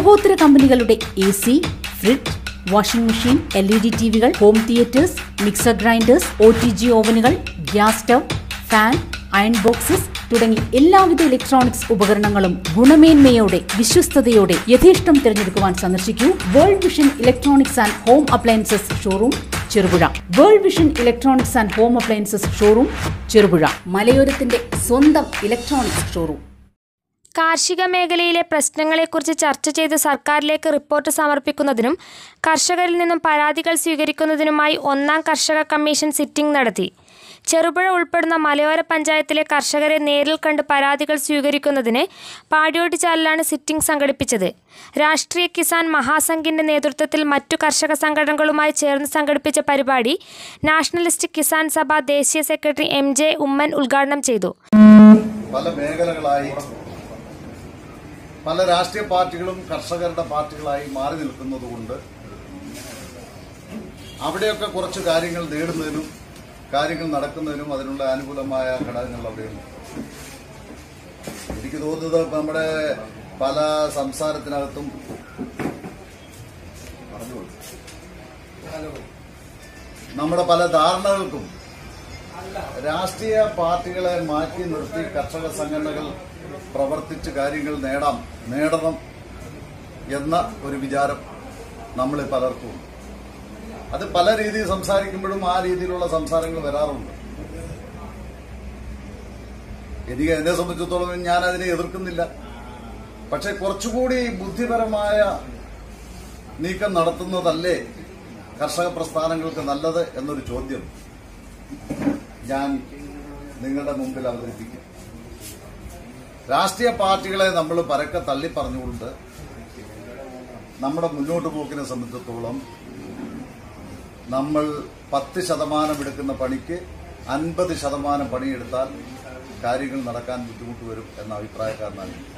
ലോകോത്തര കമ്പനികളുടെ A C fridge washing machine L E D T വികൾ home theatres mixer grinders O T G ഓവനുകൾ gas stove fan iron boxes തുടങ്ങി എല്ലാവിധ electronics ഉപകരണങ്ങളും ഗുണമേന്മയോടെ വിശ്വസ്തയോടെ യഥേഷ്ടം തിരഞ്ഞെടുക്കുവാൻ സന്ദർശിക്കൂ World Vision Electronics and Home Appliances showroom Cherupuzha World Vision Electronics and Home Appliances showroom Cherupuzha മലയോരത്തിന്റെ സ്വന്തം ഇലക്ട്രോണിക്സ് ഷോറൂം കാർഷിക മേഖലയിലെ പ്രശ്നങ്ങളെക്കുറിച്ച് ചർച്ച ചെയ്ത് സർക്കാരിലേക്ക് റിപ്പോർട്ട് സമർപ്പിക്കുന്നതിനും കർഷകരിൽ നിന്നും പരാതികൾ സ്വീകരിക്കുന്നതിനുമായി ഒന്നാം കർഷക കമ്മീഷൻ സിറ്റിംഗ് നടത്തി ചെറുപുഴ ഉൾപ്പെടുന്ന മലയോര പഞ്ചായത്തിലെ കർഷകരെ നേരിൽ കണ്ട് പരാതികൾ സ്വീകരിക്കുന്നതിന് പാടിയോട്ടിച്ചാലിലാണ് സിറ്റിംഗ് സംഘടിപ്പിച്ചത് രാഷ്ട്രീയ കിസാൻ മഹാസംഘിന്റെ നേതൃത്വത്തിൽ മറ്റു കർഷക സംഘടനകളുമായി ചേർന്ന് സംഘടിപ്പിച്ച പരിപാടി നാഷണലിസ്റ്റ് കിസാൻ സഭ ദേശീയ സെക്രട്ടറി എം ജെ ഉമ്മൻ ഉദ്ഘാടനം ചെയ്തു പല മേഖലകളായി പല രാഷ്ട്രീയ പാർട്ടികളും കർഷകരുടെ പാർട്ടികളായി മാറി നിൽക്കുന്നതുകൊണ്ട് അവിടെയൊക്കെ കുറച്ച് കാര്യങ്ങൾ നേടുന്നതിനും കാര്യങ്ങൾ നടക്കുന്നതിനും അതിനുള്ള അനുകൂലമായ ഘടകങ്ങൾ അവിടെയുണ്ട് എനിക്ക് തോന്നുന്നത് ഇപ്പൊ നമ്മുടെ പല സംസാരത്തിനകത്തും പറഞ്ഞോളൂ. നമ്മുടെ പല ധാരണകൾക്കും രാഷ്ട്രീയ പാർട്ടികളെ മാറ്റി നിർത്തി കർഷക സംഘടനകൾ പ്രവർത്തിച്ച് കാര്യങ്ങൾ നേടാം നേടണം എന്ന ഒരു വിചാരം നമ്മൾ പലർക്കും ഉണ്ട്. അത് പല രീതിയിൽ സംസാരിക്കുമ്പോഴും ആ രീതിയിലുള്ള സംസാരങ്ങൾ വരാറുണ്ട് എനിക്ക് എന്നെ സംബന്ധിച്ചിടത്തോളം ഞാൻ അതിനെ എതിർക്കുന്നില്ല പക്ഷെ കുറച്ചുകൂടി ബുദ്ധിപരമായ നീക്കം നടത്തുന്നതല്ലേ കർഷക പ്രസ്ഥാനങ്ങൾക്ക് നല്ലത് എന്നൊരു ചോദ്യം ഞാൻ നിങ്ങളുടെ മുമ്പിൽ അവതരിപ്പിക്കും രാഷ്ട്രീയ പാർട്ടികളെ നമ്മൾ പരക്കെ തള്ളി പറഞ്ഞുകൊണ്ട് നമ്മുടെ മുന്നോട്ട് പോക്കിനെ സംബന്ധിച്ചിടത്തോളം നമ്മൾ പത്ത് ശതമാനം എടുക്കുന്ന പണിക്ക് അൻപത് ശതമാനം പണിയെടുത്താൽ കാര്യങ്ങൾ നടക്കാൻ ബുദ്ധിമുട്ട് വരും എന്ന അഭിപ്രായക്കാരനാണ് ഞാൻ.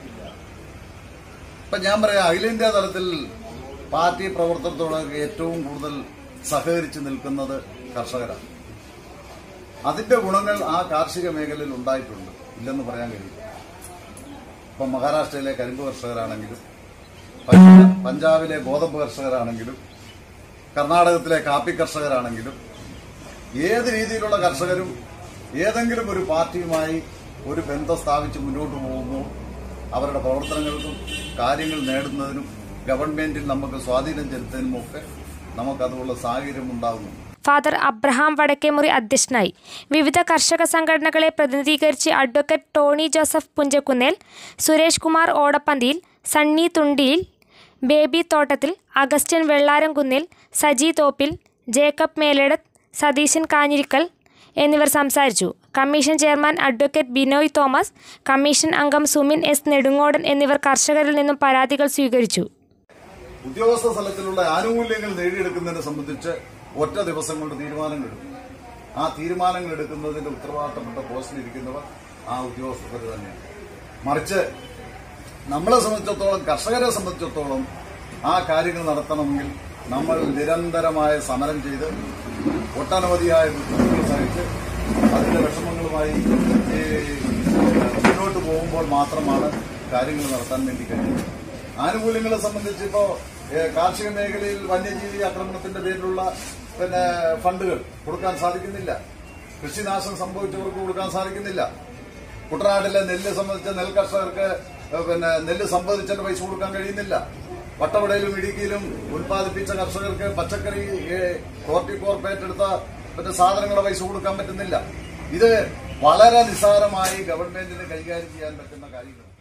ഇപ്പൊ ഞാൻ പറയാം അഖിലേന്ത്യാ തലത്തിൽ പാർട്ടി പ്രവർത്തനത്തോട് ഏറ്റവും കൂടുതൽ സഹകരിച്ച് നിൽക്കുന്നത് കർഷകരാണ് അതിന്റെ ഗുണങ്ങൾ ആ കാർഷിക മേഖലയിൽ ഉണ്ടായിട്ടുണ്ട് ഇല്ലെന്ന് പറയാൻ കഴിയും ഇപ്പം മഹാരാഷ്ട്രയിലെ കരിമ്പ് കർഷകരാണെങ്കിലും പഞ്ച- പഞ്ചാബിലെ ഗോതമ്പ് കർഷകരാണെങ്കിലും കർണാടകത്തിലെ കാപ്പി കർഷകരാണെങ്കിലും ഏത് രീതിയിലുള്ള കർഷകരും ഏതെങ്കിലും ഒരു പാർട്ടിയുമായി ഒരു ബന്ധം സ്ഥാപിച്ച് മുന്നോട്ട് പോകുമ്പോൾ അവരുടെ പ്രവർത്തനങ്ങൾക്കും കാര്യങ്ങൾ നേടുന്നതിനും ഗവൺമെന്റിൽ നമുക്ക് സ്വാധീനം ചെലുത്തുന്നതിനുമൊക്കെ നമുക്കതുള്ള സാഹചര്യം ഉണ്ടാകുന്നു ഫാദർ അബ്രഹാം വടക്കേമുറി അധ്യക്ഷനായി വിവിധ കർഷക സംഘടനകളെ പ്രതിനിധീകരിച്ച് അഡ്വക്കേറ്റ് ടോണി ജോസഫ് പുഞ്ചക്കുന്നേൽ സുരേഷ് കുമാർ ഓടപ്പന്തിയിൽ സണ്ണി തുണ്ടിയിൽ ബേബി തോട്ടത്തിൽ അഗസ്റ്റിൻ വെള്ളാരംകുന്നിൽ സജി തോപ്പിൽ ജേക്കബ് മേലടത്ത് സതീശൻ കാഞ്ഞിരിക്കൽ എന്നിവർ സംസാരിച്ചു commission chairman advocate Binoy Thomas commission അംഗം സുമിൻ എസ് നെടുങ്ങോടൻ എന്നിവർ കർഷകരിൽ നിന്നും പരാതികൾ സ്വീകരിച്ചു ഉദ്യോഗസ്ഥ തലത്തിലുള്ള ആനുകൂല്യങ്ങൾ നേടിയെടുക്കുന്നതിനെ സംബന്ധിച്ച് ഒറ്റ ദിവസം കൊണ്ട് തീരുമാനങ്ങൾ എടുക്കും ആ തീരുമാനങ്ങൾ എടുക്കുന്നതിന്റെ ഉത്തരവാദിത്തപ്പെട്ട പോസ്റ്റിലിരിക്കുന്നവർ ആ ഉദ്യോഗസ്ഥർ തന്നെയാണ് മറിച്ച് നമ്മളെ സംബന്ധിച്ചിടത്തോളം കർഷകരെ സംബന്ധിച്ചിടത്തോളം ആ കാര്യങ്ങൾ നടത്തണമെങ്കിൽ നമ്മൾ നിരന്തരമായ സമരം ചെയ്ത് ഒട്ടനവധിയായ ബുദ്ധിമുട്ടുകൾ സഹിച്ച് അതിന്റെ വിഷമങ്ങളുമായി ഈ മുന്നോട്ട് പോകുമ്പോൾ മാത്രമാണ് കാര്യങ്ങൾ നടത്താൻ വേണ്ടി കഴിയുന്നത് ആനുകൂല്യങ്ങളെ സംബന്ധിച്ച് ഇപ്പോ ഏഹ്, കാർഷിക മേഖലയിൽ വന്യജീവി ആക്രമണത്തിന്റെ പേരിലുള്ള പിന്നെ ഫണ്ടുകൾ കൊടുക്കാൻ സാധിക്കുന്നില്ല കൃഷിനാശം സംഭവിച്ചവർക്ക് കൊടുക്കാൻ സാധിക്കുന്നില്ല കുട്ടനാട്ടിലെ നെല്ല് സംബന്ധിച്ച നെൽ കർഷകർക്ക് ഏഹ്, പിന്നെ നെല്ല് സംഭരിച്ചതിന് പൈസ കൊടുക്കാൻ കഴിയുന്നില്ല വട്ടവടയിലും ഇടുക്കിയിലും ഉൽപ്പാദിപ്പിച്ച കർഷകർക്ക് പച്ചക്കറി ഏഹ്, ഹോർട്ടികോർപ്പറേറ്റ് എടുത്ത പിന്നെ സാധനങ്ങളുടെ പൈസ കൊടുക്കാൻ പറ്റുന്നില്ല ഇത് വളരെ നിസ്സാരമായി ഗവൺമെന്റിന് കൈകാര്യം ചെയ്യാൻ പറ്റുന്ന കാര്യങ്ങൾ